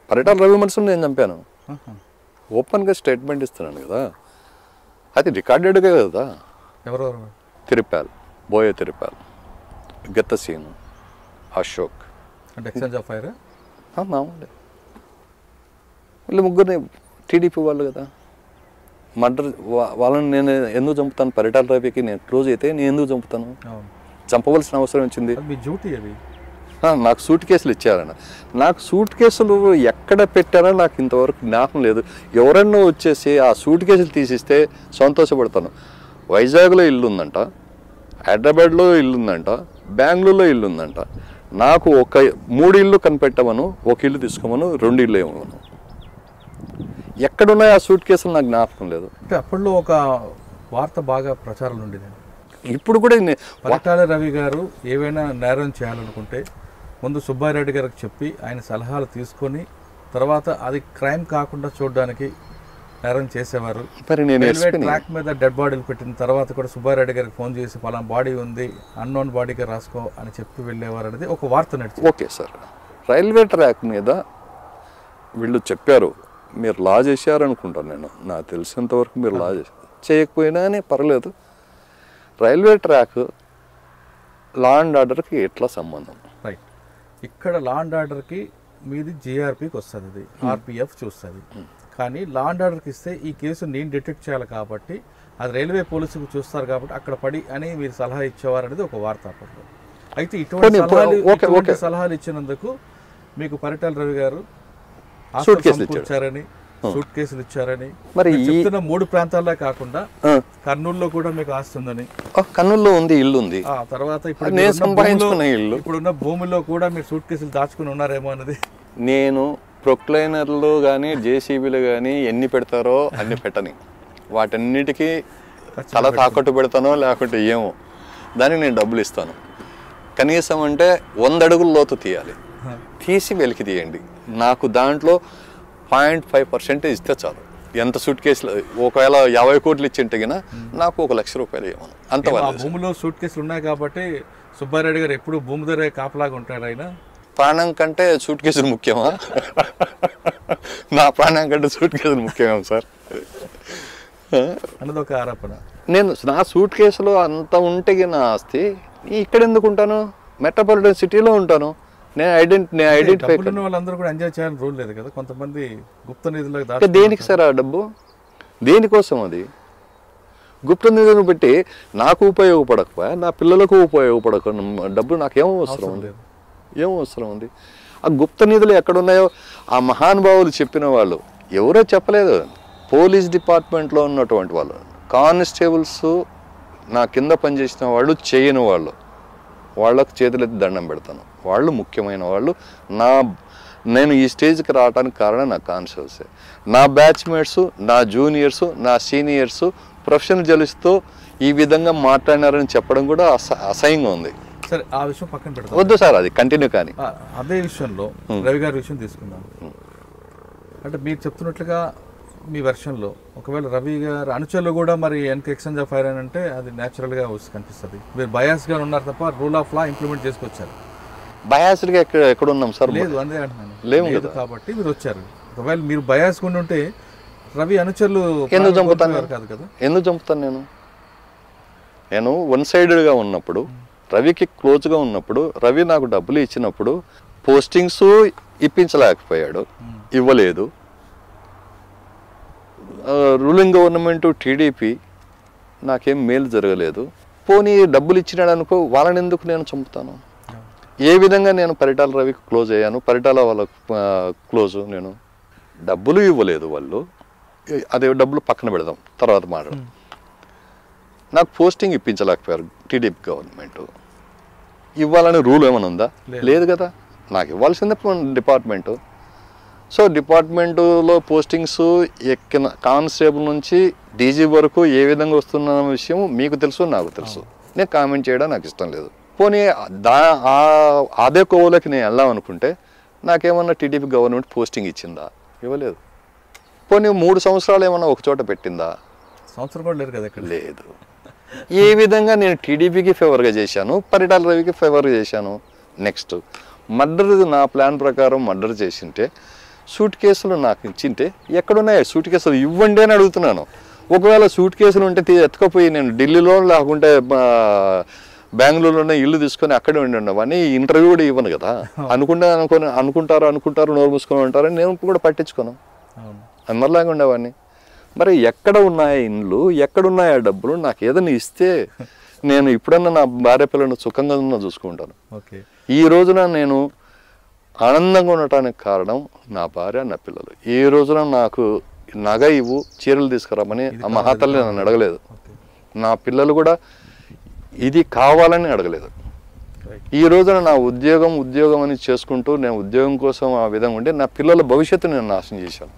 పరిటాల రవి మనసుని నేను చంపాను ఆహా. ఓపెన్గా స్టేట్మెంట్ ఇస్తున్నాను కదా అది రికార్డెడ్గా కదా ఎవరెవరు తిరుపాల్ బోయ తిరుపాల్ గెత్తసీను అశోక్ అంటే ఎక్స్చేంజ్ ఆఫ్ ఫైర్ ఆ, మామూలే వీళ్ళు ముగ్గురిని టీడీపీ వాళ్ళు కదా మర్డర్ వాళ్ళని నేను ఎందుకు చంపుతాను పరిటాల రవికి నేను క్లోజ్ అయితే నేను ఎందుకు చంపుతాను అవును చంపవలసిన అవసరం వచ్చింది అది మీ డ్యూటీ అది ఆ, నాకు సూట్ కేసులు ఇచ్చారన్న నాకు సూట్ కేసులు ఎక్కడ పెట్టారో నాకు ఇంతవరకు జ్ఞాపకం లేదు ఎవరన్నా వచ్చేసి ఆ సూట్ కేసులు తీసిస్తే సంతోషపడతాను వైజాగ్లో ఇల్లు ఉందంట హైదరాబాద్లో ఇల్లు ఉందంట బెంగళూరులో ఇల్లు ఉందంట నాకు ఒక మూడు ఇల్లు కనిపెట్టమను ఒక ఇల్లు తీసుకోమను రెండు ఇల్లు ఇవ్వమను ఎక్కడున్నాయి ఆ సూట్ కేసులు నాకు జ్ఞాపకం లేదు అంటే అప్పట్లో ఒక వార్త బాగా ప్రచారం ఉండేది ఇప్పుడు కూడా నే- పరకాల రవి గారు ఏవైనా నేరం చేయాలనుకుంటే ముందు సుబ్బారెడ్డి గారికి చెప్పి ఆయన సలహాలు తీసుకొని తర్వాత అది క్రైమ్ కాకుండా చూడడానికి నేరం చేసేవారు మరి నేను రైల్వే ఎస్పీని ట్రాక్ మీద డెడ్ బాడీలు పెట్టిన తర్వాత కూడా సుబ్బారెడ్డి గారికి ఫోన్ చేసి పలానా బాడీ ఉంది అన్నోన్ బాడీగా రాసుకో అని చెప్పి వెళ్ళేవారు అనేది ఒక వార్త నడిచింది ఓకే సార్ రైల్వే ట్రాక్ మీద వీళ్ళు చెప్పారు మీరు లా చేశారనుకుంటాను నేను నాకు తెలిసినంత వరకు మీరు లా చేశారు చేయకపోయినా అని పర్లేదు రైల్వే ట్రాక్ లా అండ్ ఆర్డర్కి ఎట్లా సంబంధం రైట్ ఇక్కడ లా అండ్ ఆర్డర్కి మీది జిఆర్పికి వస్తుంది అది ఆర్పిఎఫ్ చూస్తుంది కానీ లా అండ్ ఆర్డర్కి ఇస్తే ఈ కేసు నేను డిటెక్ట్ చేయాలి కాబట్టి అది రైల్వే పోలీసుకు చూస్తారు కాబట్టి అక్కడ పడి అని మీరు సలహా ఇచ్చేవారు అనేది ఒక వార్త అప్పట్లో అయితే ఇటువంటి పోనీ, సలహాలు ఓకే, ఇటువంటి ఓకే. సలహాలు ఇచ్చినందుకు మీకు పరిటాల రవి గారు సూట్ కేసులు ఇచ్చాడు. ఇచ్చారని సూట్ కేసులు ఇచ్చారని మరి మీరు ఈ- చెప్తున్న మూడు ప్రాంతాల్లో కాకుండా ఆ, కర్నూలులో కూడా మీకు ఆస్తి ఉందని ఆ, కర్నూలులో ఉంది ఇల్లు ఉంది ఆ తర్వాత ఇప్పుడు నేను మీరున్న సంపాదించుకున్న భూమిలో- ఇల్లు. ఇప్పుడున్న భూమిలో కూడా మీరు సూట్ కేసులు దాచుకుని ఉన్నారేమో అనేది నేను ప్రొక్లైనర్లు కానీ జేసీబీలు కానీ ఎన్ని పెడతారో అన్ని పెట్టని వాటన్నిటికీ తల తాకట్టు పెడతానో లేకుంటే ఏమో దానికి నేను డబ్బులు ఇస్తాను కనీసం అంటే వంద అడుగుల లోతు తీయాలి తీసి వెలికి తీయండి నాకు దాంట్లో పాయింట్ ఫైవ్ పర్సెంటేజ్ ఇస్తే చాలు ఎంత సూట్ కేసులు ఒకవేళ యాభై కోట్లు ఇచ్చింటే గిన నాకు ఒక లక్ష రూపాయలు ఇవ్వను అంత ఆ వాళ్ళు భూమిలో సూట్ కేసులు ఉన్నాయి కాబట్టి సుబ్బారెడ్డి గారు ఎప్పుడు భూమి దగ్గర కాపలాగా ఉంటాడు ఆయన ప్రాణం కంటే సూట్ కేసులు ముఖ్యమా నా ప్రాణం కంటే సూట్ కేసులు ముఖ్యమేమో సార్ అన్నది ఒక ఆరోపణ నేను నా సూట్ కేసులో అంత ఉంటే నా ఆస్తి ఇక్కడ ఎందుకు ఉంటాను మెట్రోపాలిటన్ సిటీలో ఉంటాను నేను ఐడెంటి నేను ఐడెంటిఫై డబ్బులు ఉన్న వాళ్ళందరూ కూడా ఎంజాయ్ చేయాలని రూల్ లేదు కదా కొంతమంది గుప్త నిధులకు అంటే దాచి దేనికి సార్ ఆ డబ్బు దేనికోసం అది గుప్త నిధులను పెట్టి నాకు ఉపయోగపడకపోయా నా పిల్లలకు ఉపయోగపడక డబ్బు నాకేమో అవసరం ఉంది లేదు. ఏం అవసరం ఉంది ఆ గుప్త నిధులు ఎక్కడున్నాయో ఆ మహానుభావులు చెప్పిన వాళ్ళు ఎవరో చెప్పలేదు పోలీస్ డిపార్ట్మెంట్లో ఉన్నటువంటి వాళ్ళు కానిస్టేబుల్స్ నా కింద పనిచేసిన వాళ్ళు చేయని వాళ్ళు వాళ్ళకు చేతులెత్తి దండం పెడతాను వాళ్ళు ముఖ్యమైన వాళ్ళు నా నేను ఈ స్టేజ్కి రావడానికి కారణం నా కాన్షియల్సే నా బ్యాచ్మేట్స్ నా జూనియర్స్ నా సీనియర్స్ ప్రొఫెషనల్ జర్నలిస్ట్తో ఈ విధంగా మాట్లాడినారని చెప్పడం కూడా అస అసహ్యంగా ఉంది సరే ఆ విషయం పక్కన పెడతాం వద్దు సార్ అది కంటిన్యూ కానీ ఆ, అదే విషయంలో రవి గారి విషయం తీసుకుందాం అంటే మీరు చెప్తున్నట్లుగా మీ వెర్షన్లో ఒకవేళ రవి గారు అనుచరులు కూడా మరి వెనక ఎక్స్చేంజ్ ఆఫ్ ఫైర్ అని అంటే అది న్యాచురల్గా వచ్చి కనిపిస్తుంది మీరు బయాస్గా ఉన్నారు తప్ప రూల్ ఆఫ్ లా ఇంప్లిమెంట్ చేసుకొచ్చారు బయాస్డ్గా ఎక్కడ ఎక్కడ ఉన్నాం సార్ లేదు అందే అంటున్నాను లేము లేదు కాబట్టి మీరు వచ్చారు ఒకవేళ మీరు బయాస్ ఉండి ఉంటే రవి అనుచరులు ఎందుకు ప్రాణాలు చంపుతాను కోల్పోయేవారు కాదు కదా ఎందుకు చంపుతాను నేను నేను వన్ సైడెడ్గా ఉన్నప్పుడు రవికి క్లోజ్గా ఉన్నప్పుడు రవి నాకు డబ్బులు ఇచ్చినప్పుడు పోస్టింగ్స్ ఇప్పించలేకపోయాడు ఇవ్వలేదు రూలింగ్ గవర్నమెంట్ టీడీపీ నాకేం మేలు జరగలేదు పోనీ డబ్బులు ఇచ్చినాడు అనుకో వాళ్ళని ఎందుకు నేను చంపుతాను ఏ విధంగా నేను పరిటాల రవికి క్లోజ్ అయ్యాను పరిటాల వాళ్ళకు క్లోజ్ నేను డబ్బులు ఇవ్వలేదు వాళ్ళు ఏ- అదే డబ్బులు పక్కన పెడదాం తర్వాత మాట్లాడదాం నాకు పోస్టింగ్ ఇప్పించలేకపోయారు టీడీపీ గవర్నమెంట్ ఇవ్వాలని రూల్ ఏమైనా ఉందా లేదు. లేదు కదా నాకు ఇవ్వాల్సిందే డిపార్ట్మెంటు సో డిపార్ట్మెంటులో పోస్టింగ్స్ ఎక్కిన కానిస్టేబుల్ నుంచి డీజీ వరకు ఏ విధంగా వస్తున్న విషయం మీకు తెలుసు నాకు తెలుసు నేను కామెంట్ చేయడం నాకు ఇష్టం లేదు పోనీ దా ఆ- అదే కోవలోకి నేను వెళ్దాం అనుకుంటే నాకేమన్నా టీడీపీ గవర్నమెంట్ పోస్టింగ్ ఇచ్చిందా ఇవ్వలేదు పోనీ మూడు సంవత్సరాలు ఏమన్నా ఒక చోట పెట్టిందా సంవత్సరం కూడా లేరు కదా ఇక్కడ లేదు ఏ విధంగా నేను టీడీపీకి ఫేవర్గా చేశాను పరిటాల రవికి ఫేవర్గా చేశాను నెక్స్ట్ మర్డర్ నా ప్లాన్ ప్రకారం మర్డర్ చేసింటే సూట్ కేసులు నాకు ఇచ్చింటే ఎక్కడున్నాయి సూట్ కేసులు ఇవ్వండి అని అడుగుతున్నాను ఒకవేళ సూట్ కేసులు ఉంటే తీ- ఎత్తుకపోయి నేను ఢిల్లీలో లేకుంటే మా బెంగళూరులోనే ఇల్లు తీసుకొని అక్కడే ఉండి ఉండవని ఇంటర్వ్యూ కూడా ఇవ్వను కదా అనుకుంటే అనుకుని అనుకుంటారు అనుకుంటారు నోరు మూసుకొని ఉంటారు నేను కూడా పట్టించుకోను అవును అందరిలాగా ఉండేవాడిని మరి ఎక్కడ ఉన్నాయి ఇండ్లు ఎక్కడ ఉన్నాయి ఆ డబ్బులు నాకు ఏదైనా ఇస్తే నేను ఇప్పుడన్నా నా భార్య పిల్లలను సుఖంగా ఉన్నా చూసుకుంటాను ఓకే ఈ రోజున నేను ఆనందంగా ఉండటానికి కారణం నా భార్య నా పిల్లలు ఈ రోజున నాకు నగ ఇవ్వు చీరలు తీసుకురామని ఆ మహాతల్లి నన్ను అడగలేదు ఓకే నా పిల్లలు కూడా ఇది కావాలని అడగలేదు రైట్ ఈ రోజున నా ఉద్యోగం ఉద్యోగం అని చేసుకుంటూ నేను ఉద్యోగం కోసం ఆ విధంగా ఉండి నా పిల్లల భవిష్యత్తు నేను నాశనం చేశాను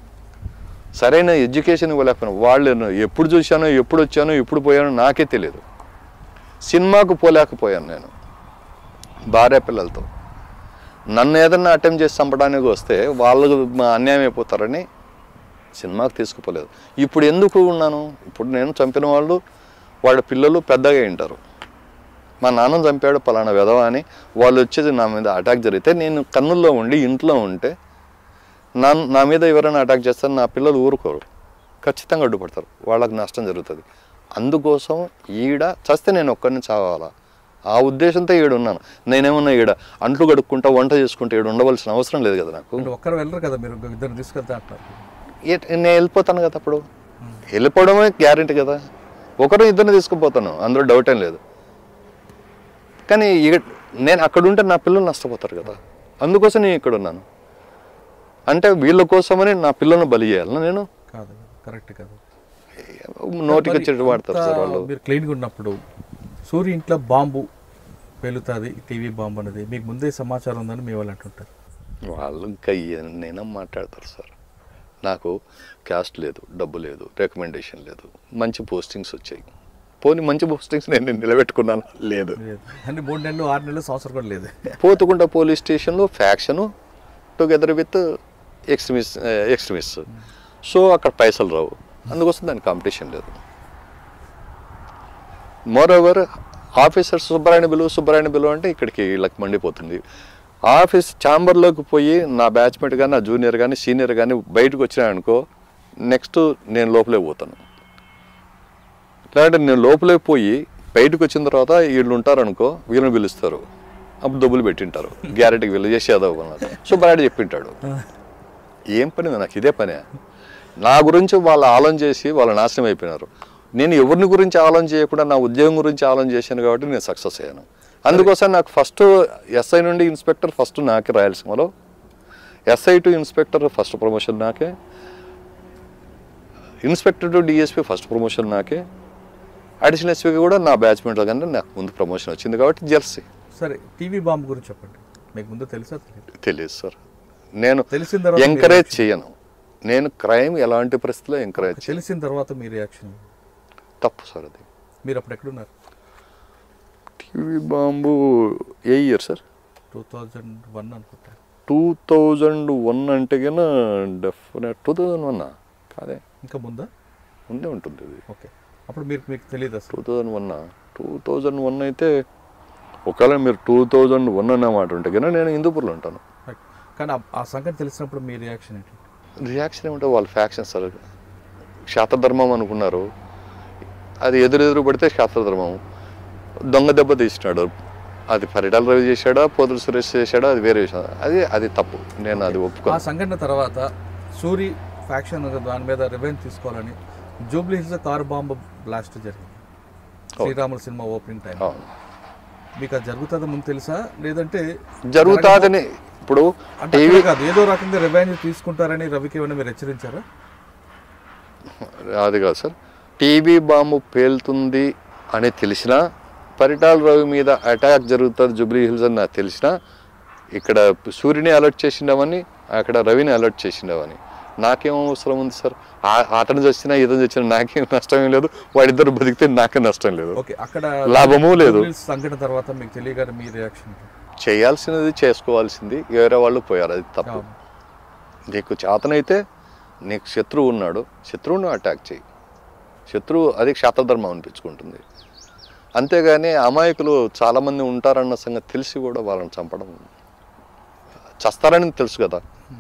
సరైన ఎడ్యుకేషన్ ఇవ్వలేకపోయాను వాళ్ళు ఎప్పుడు చూశానో ఎప్పుడు వచ్చానో ఎప్పుడు పోయానో నాకే తెలియదు సినిమాకు పోలేకపోయాను నేను భార్య పిల్లలతో నన్ను ఏదన్నా అటెంప్ట్ చేసి చంపడానికి వస్తే వాళ్ళు మా అన్యాయం అయిపోతారని సినిమాకు తీసుకుపోలేదు ఇప్పుడు ఎందుకు ఉన్నాను ఇప్పుడు నేను చంపిన వాళ్ళు వాళ్ళ పిల్లలు పెద్దగా ఉంటారు మా నాన్న చంపాడు పలానా విధవ అని వాళ్ళు వచ్చేది నా మీద అటాక్ జరిగితే నేను కన్నుల్లో ఉండి ఇంట్లో ఉంటే నా నా మీద ఎవరైనా అటాక్ చేస్తే నా పిల్లలు ఊరుకోరు ఖచ్చితంగా అడ్డుపడతారు వాళ్ళకి నష్టం జరుగుతుంది అందుకోసం ఈడ చస్తే నేను ఒక్కరిని చావాలా ఆ ఉద్దేశంతో ఈడ ఉన్నాను నేనేమన్నా ఈడ అంట్లు కడుక్కుంటా వంట చేసుకుంటా ఈడ ఉండవలసిన అవసరం లేదు కదా నాకు అంటే ఒక్కరు వెళ్ళరు కదా మీరు ఇంకో ఇద్దరు తీసుకెళ్తా అంటారు ఏ- నేను వెళ్ళిపోతాను కదా అప్పుడు వెళ్ళిపోవడమే గ్యారెంటీ కదా ఒకరు ఇద్దరిని తీసుకుపోతాను అందులో డౌట్ ఏం లేదు కానీ ఇక- నేను అక్కడ ఉంటే నా పిల్లలు నష్టపోతారు కదా అందుకోసం నేను ఇక్కడ ఉన్నాను అంటే వీళ్ళ కోసమని నా పిల్లల్ని బలి చేయాలి నేను కాదు కరెక్ట్ కాదు నోటికి మరి వచ్చేటి వాడతారు సార్ అంతా వాళ్ళు మీరు క్లీన్గా ఉన్నప్పుడు సూర్య ఇంట్లో బాంబు పేలుతుంది టీవీ బాంబు అనేది మీకు ముందే సమాచారం ఉందని మీ వాళ్ళు అంటుంటారు వాళ్ళు ఇంకా నేనే మాట్లాడతారు సార్ నాకు క్యాస్ట్ లేదు డబ్బు లేదు రికమెండేషన్ లేదు మంచి పోస్టింగ్స్ వచ్చాయి పోనీ మంచి పోస్టింగ్స్ నేను నిలబెట్టుకున్నాను లేదు లేదు అంటే మూడు నెలలు ఆరు నెలలు సంవత్సరం కూడా లేదు పోతుకుంట పోలీస్ స్టేషన్లో faction together with extremists extremists so అక్కడ పైసలు రావు అందుకోసం దాని కాంపిటీషన్ లేదు మోర్ ఓవర్ ఆఫీసర్ సుబ్బరాయణ బిలువ సుబ్బరాయణ బిలువ అంటే ఇక్కడికి వీళ్ళకి మండిపోతుంది ఆఫీస్ ఛాంబర్లోకి పోయి నా బ్యాచ్మేట్ కానీ నా జూనియర్ కానీ సీనియర్ కానీ బయటకు వచ్చినాయనుకో నెక్స్ట్ నేను లోపలే పోతాను లేదంటే నేను లోపలే పోయి బయటకు వచ్చిన తర్వాత వీళ్ళు ఉంటారనుకో వీళ్ళని పిలుస్తారు అప్పుడు డబ్బులు పెట్టింటారు గ్యారెంటీకి వీళ్ళు చేసేదావు అన్నారు సో బయట చెప్పింటాడు ఏం పని నాకు ఇదే పనే నా గురించి వాళ్ళు ఆలోచన చేసి వాళ్ళు నాశనం అయిపోయినారు నేను ఎవరిని గురించి ఆలోచన చేయకుండా నా ఉద్యోగం గురించి ఆలోచన చేశాను కాబట్టి నేను సక్సెస్ అయ్యాను అందుకోసం నాకు ఫస్ట్ ఎస్ఐ నుండి ఇన్స్పెక్టర్ ఫస్ట్ నాకే రాయలసీమలో SI to inspector first promotion నాకే inspector to DSP first promotion నాకే అడిషనల్ ఎస్పీకి కూడా నా బ్యాచ్మెంట్లో కానీ నాకు ముందు ప్రమోషన్ వచ్చింది కాబట్టి జెర్సీ సరే టీవీ బాంబు గురించి చెప్పండి మీకు ముందు తెలుసా తెలియదు తెలియదు సార్ నేను తెలిసిన తర్వాత మీ ఎంకరేజ్ reaction? చేయను నేను క్రైమ్ ఎలాంటి పరిస్థితిలో ఎంకరేజ్ చేయను తెలిసిన తర్వాత మీ రియాక్షన్ తప్పు సార్ అది మీరు అప్పుడు ఎక్కడున్నారు టీవీ బాంబు ఏ year sir two thousand one అనుకుంటా టూ థౌజండ్ వన్ అంటే కన్నా డెఫినెట్ టూ థౌజండ్ వన్ కాదే ఇంకా ముందా ఉండే ఉంటుంది ఇది ఓకే అప్పుడు మీరు మీకు తెలియదు అసలు two thousand one two thousand one అయితే ఒకవేళ మీరు టూ థౌజండ్ వన్ అన్న మాట ఉంటే కన్నా నేను హిందూపూర్లో ఉంటాను Right. కానీ ఆ- ఆ సంగతి తెలిసినప్పుడు మీ రియాక్షన్ ఏంటి రియాక్షన్ ఏమంటే వాళ్ళ ఫ్యాక్షన్ సార్ క్షాత్రధర్మం అనుకున్నారు అది ఎదురెదురు పడితే క్షాత్రధర్మం దొంగ దెబ్బ తీసినాడు అది పరిటాల రవి చేశాడా పోతుల సురేష్ చేశాడా అది వేరే విషయం అది అది తప్పు నేను అది ఆ ఒప్పుకోను సంఘటన తర్వాత సూరి ఫ్యాక్షన్ దాని మీద రివెంజ్ తీసుకోవాలని Jubilee Hills car bomb blast జరిగింది శ్రీరాముల సినిమా ఓపెనింగ్ టైం అవును. మీకు అది జరుగుతుందో ముందు తెలుసా లేదంటే జరుగుతాదని ఇప్పుడు అంటే అక్కడే కాదు ఏదో రకంగా రివెంజ్ తీసుకుంటారని రవికి ఏమైనా మీరు హెచ్చరించారా అది కాదు సార్ టీబీ బాంబు పేలుతుంది అని తెలిసినా పరిటాల రవి మీద అటాక్ జరుగుతుంది జూబ్లీ హిల్స్ అని నాకు తెలిసినా ఇక్కడ సూర్యుని అలర్ట్ చేసిండవని అక్కడ రవిని అలర్ట్ చేసిండవని నాకేం అవసరం ఉంది సార్ ఆ- అతను చచ్చినా ఇతను చచ్చినా నాకేం నష్టం ఏం లేదు వాడిద్దరు బతికితే నాకే నష్టం లేదు ఓకే అక్కడ లాభమూ లేదు. జూబ్లీ హిల్స్ సంఘటన తర్వాత మీకు తెలియగానే మీ రియాక్షన్ చేయాల్సినది చేసుకోవాల్సింది వేరే వాళ్ళు పోయారు అది తప్పు నీకు చేతనైతే నీకు శత్రువు ఉన్నాడు శత్రువును అటాక్ చేయి శత్రువు అది క్షాత్రధర్మం అనిపించుకుంటుంది అంతేగాని అమాయకులు చాలామంది ఉంటారన్న సంగతి తెలిసి కూడా వాళ్ళని చంపడం చస్తారని తెలుసు కదా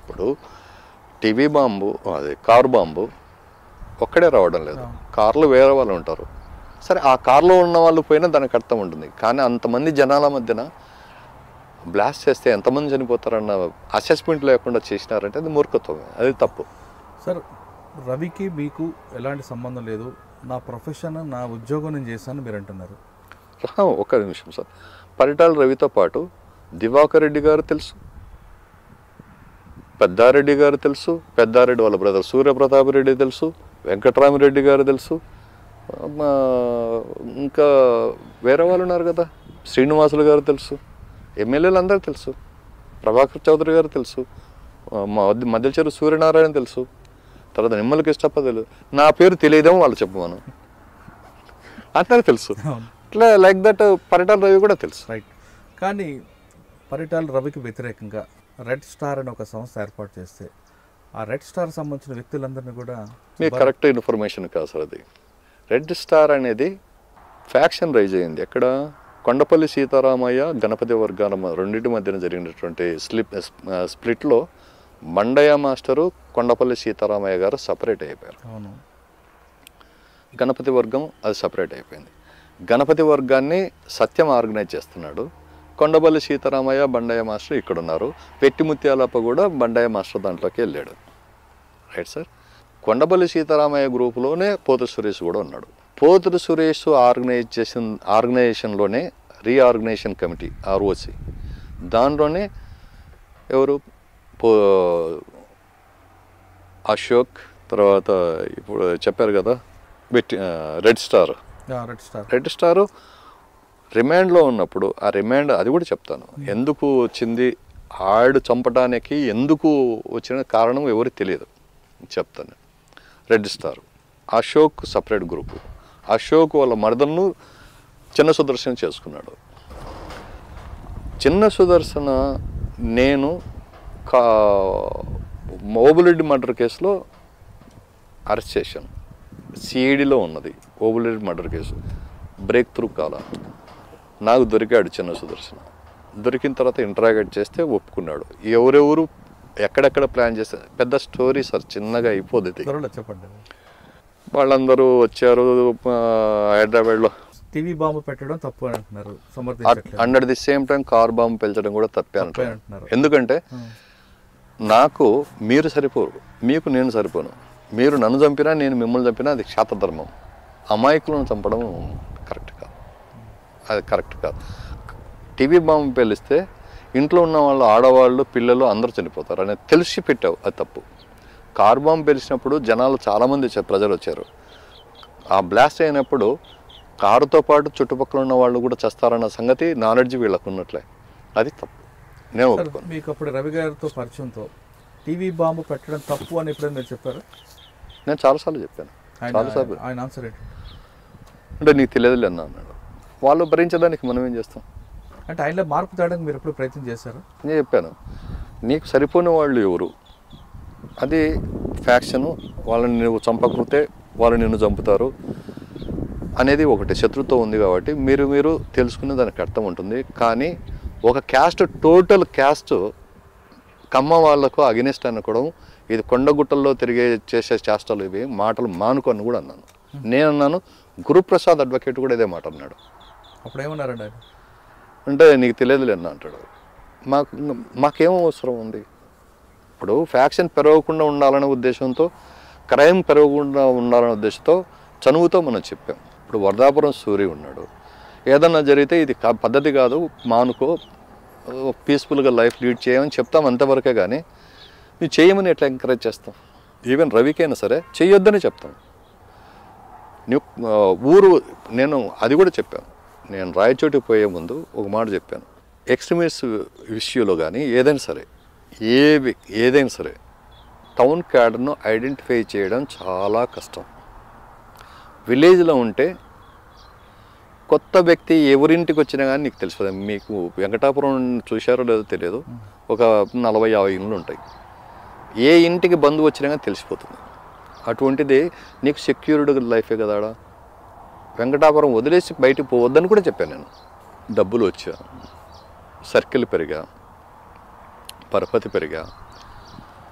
ఇప్పుడు టీవీ బాంబు అది కారు బాంబు ఒక్కడే రావడం లేదు కార్లో వేరే వాళ్ళు ఉంటారు సరే ఆ కార్లో ఉన్న వాళ్ళు పోయినా దానికి అర్థం ఉంటుంది కానీ అంతమంది జనాల మధ్యన బ్లాస్ట్ చేస్తే ఎంతమంది చనిపోతారన్న అసెస్మెంట్ లేకుండా చేసినారంటే అది మూర్ఖత్వమే అది తప్పు సార్ రవికి మీకు ఎలాంటి సంబంధం లేదు నా ప్రొఫెషన్ నా ఉద్యోగం నేను చేశాను మీరు అంటున్నారు ఆ, ఒక్క నిమిషం సార్ పరిటాల రవితో పాటు దివాకర్ రెడ్డి గారు తెలుసు పెద్దారెడ్డి గారు తెలుసు పెద్దారెడ్డి వాళ్ళ బ్రదర్ సూర్యప్రతాప్ రెడ్డి తెలుసు వెంకటరామిరెడ్డి గారు తెలుసు ఆ, మా ఇంకా వేరే వాళ్ళు ఉన్నారు కదా శ్రీనివాసులు గారు తెలుసు ఎమ్మెల్యేలు అందరూ తెలుసు ప్రభాకర్ చౌదరి గారు తెలుసు ఆ, మా వద్ద- మధ్యచెరు సూర్యనారాయణ తెలుసు తర్వాత నిమ్మల కృష్ణప్ప తెలుసు నా పేరు తెలియదేమో వాళ్ళు చెప్పమను అందరూ తెలుసు ఇట్లా లైక్ దట్ పరిటాల రవి కూడా తెలుసు రైట్ కానీ పరిటాల రవికి వ్యతిరేకంగా రెడ్ స్టార్ అనే ఒక సంస్థ ఏర్పాటు చేస్తే ఆ రెడ్ స్టార్ సంబంధించిన వ్యక్తులందరినీ కూడా మీకు కరెక్ట్ ఇన్ఫర్మేషన్ కాదు సార్ అది రెడ్ స్టార్ అనేది ఫ్యాక్షన్ రైజ్ అయింది ఎక్కడ కొండపల్లి సీతారామయ్య గణపతి వర్గాల మ- రెండింటి మధ్యన జరిగినటువంటి స్లిప్ స్ప్లిట్లో బండయ్య మాస్టరు కొండపల్లి సీతారామయ్య గారు సపరేట్ అయిపోయారు అవును గణపతి వర్గం అది సపరేట్ అయిపోయింది గణపతి వర్గాన్ని సత్యం ఆర్గనైజ్ చేస్తున్నాడు కొండపల్లి సీతారామయ్య బండయ్య మాస్టర్ ఇక్కడ ఉన్నారు పెట్టి ముత్యాలప్ప కూడా బండయ్య మాస్టర్ దాంట్లోకి వెళ్ళాడు రైట్ సార్ కొండపల్లి సీతారామయ్య గ్రూపులోనే పోతు సురేష్ కూడా ఉన్నాడు పోతురు సురేష్ ఆర్గనైజేషన్ ఆర్గనైజేషన్లోనే రీఆర్గనైజేషన్ కమిటీ ఆర్ఓసి దానిలోనే ఎవరు పో అశోక్ తర్వాత ఇప్పుడు చెప్పారు కదా బెట్టి red star red star red star రిమాండ్లో ఉన్నప్పుడు ఆ రిమాండ్ అది కూడా చెప్తాను ఎందుకు వచ్చింది ఆడు చంపడానికి ఎందుకు వచ్చిన కారణం ఎవరికి తెలియదు చెప్తాను red star Ashok separate group Ashok వాళ్ళ మరదలను చిన్న సుదర్శన చేసుకున్నాడు చిన్న సుదర్శన నేను కా ఓబులెడ్డి మర్డర్ కేసులో అరెస్ట్ చేశాను సిఐడిలో ఉన్నది Obulreddy murder case break through కాల నాకు దొరికాడు చిన్న సుదర్శన దొరికిన తర్వాత ఇంటరాగేట్ చేస్తే ఒప్పుకున్నాడు ఎవరెవరు ఎక్కడెక్కడ ప్లాన్ చేస్తే పెద్ద స్టోరీ సార్ చిన్నగా అయిపోదు ఇది త్వరలో చెప్పండి వాళ్ళందరూ వచ్చారు ఆ, హైదరాబాద్లో టీవీ బాంబు పెట్టడం తప్పు అని అంటున్నారు సమర్థించట్లేదు under the same time car bomb పెంచడం కూడా తప్పే తప్పే అంటారు అంటున్నారు ఎందుకంటే నాకు మీరు సరిపోరు మీకు నేను సరిపోను మీరు నన్ను చంపినా నేను మిమ్మల్ని చంపినా అది క్షాతధర్మం అమాయకులను చంపడం కరెక్ట్ కాదు అది కరెక్ట్ కాదు టీవీ బాంబు పేలిస్తే ఇంట్లో ఉన్న వాళ్ళు ఆడవాళ్ళు పిల్లలు అందరూ చనిపోతారు అనేది తెలిసి పెట్టావు అది తప్పు కార్ బాంబు పేల్చినప్పుడు జనాలు చాలామంది వచ్చారు ప్రజలు వచ్చారు ఆ బ్లాస్ట్ అయినప్పుడు కారుతో పాటు చుట్టుపక్కల ఉన్న వాళ్ళు కూడా చేస్తారన్న సంగతి నాలెడ్జ్ వీళ్ళకు ఉన్నట్లే అది తప్పు నేను సార్ ఒప్పుకోను మీకు అప్పుడు రవి గారితో పరిచయంతో టీవీ బాంబు పెట్టడం తప్పు అని ఎప్పుడైనా మీరు చెప్పారు నేను చాలాసార్లు చెప్పాను ఆయన చాలాసార్లు ఆయన ఆన్సర్ ఏంటి అంటే నీకు తెలియదులే అన్నా అన్నాడు వాళ్ళు భరించడానికి మనం ఏం చేస్తాం అంటే ఆయనలో మార్పు తేడానికి మీరు ఎప్పుడు ప్రయత్నం చేశారు నేను చెప్పాను నీకు సరిపోని వాళ్ళు ఎవరు అది ఫ్యాక్షను వాళ్ళని నువ్వు చంపకపోతే వాళ్ళు నిన్ను చంపుతారు అనేది ఒకటి శత్రుత్వం ఉంది కాబట్టి మీరు మీరు తెలుసుకునే దానికి అర్థం ఉంటుంది కానీ ఒక క్యాస్ట్ టోటల్ క్యాస్ట్ కమ్మ వాళ్ళకు అగెనిస్ట్ అనుకోవడం ఇది కొండగుట్టల్లో తిరిగే చేసే చేష్టలు ఇవి మాటలు మానుకొని కూడా అన్నాను నేను అన్నాను గురుప్రసాద్ అడ్వకేట్ కూడా ఇదే మాట అన్నాడు అప్పుడు ఏమన్నారండి ఆయన అంటే నీకు తెలియదులే అన్న అంటాడు మాకు మాకేం అవసరం ఉంది ఇప్పుడు ఫ్యాక్షన్ పెరగకుండా ఉండాలనే ఉద్దేశంతో క్రైమ్ పెరగకుండా ఉండాలనే ఉద్దేశంతో చనువుతో మనం చెప్పాం ఇప్పుడు వరదాపురం సూరి ఉన్నాడు ఏదన్నా జరిగితే ఇది కా- పద్ధతి కాదు మానుకో పీస్ఫుల్గా లైఫ్ లీడ్ చేయమని చెప్తాం అంతవరకే కానీ నువ్వు చేయమని ఎట్లా ఎంకరేజ్ చేస్తాం ఈవెన్ రవికైనా సరే చెయ్యొద్దని చెప్తాం నువ్వు ఆ, ఊరు నేను అది కూడా చెప్పాను నేను రాయచోటికి పోయే ముందు ఒక మాట చెప్పాను ఎక్స్ట్రీమిస్ట్ ఇష్యూలో కానీ ఏదైనా సరే ఏ వి- ఏదైనా సరే టౌన్ క్యాడర్ను ఐడెంటిఫై చేయడం చాలా కష్టం విలేజ్లో ఉంటే కొత్త వ్యక్తి ఎవరింటికి వచ్చినా కానీ నీకు తెలుస్తుంది మీకు వెంకటాపురం చూశారో లేదో తెలియదు ఒక నలభై యాభై ఇండ్లు ఉంటాయి ఏ ఇంటికి బంధువు వచ్చినా కానీ తెలిసిపోతుంది అటువంటిది నీకు సెక్యూర్డ్ లైఫే కదా ఆడ. వెంకటాపురం వదిలేసి బయటికి పోవద్దని కూడా చెప్పాను నేను డబ్బులు వచ్చా సర్కిల్ పెరిగా పరపతి పెరిగా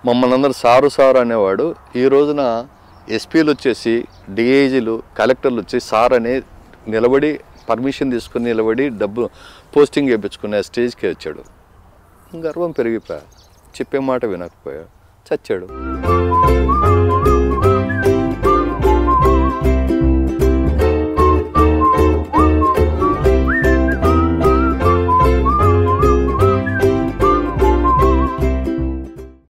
మమ్మల్ని అందరూ సారు సారు అనేవాడు ఈ రోజున ఎస్పీలు వచ్చేసి డిఐజీలు కలెక్టర్లు వచ్చి సార్ అనే నిలబడి పర్మిషన్ తీసుకుని నిలబడి డబ్బు పోస్టింగ్ చేయించుకునే స్టేజ్కి వచ్చాడు గర్వం పెరిగిపోయా చెప్పే మాట వినకపోయా చచ్చాడు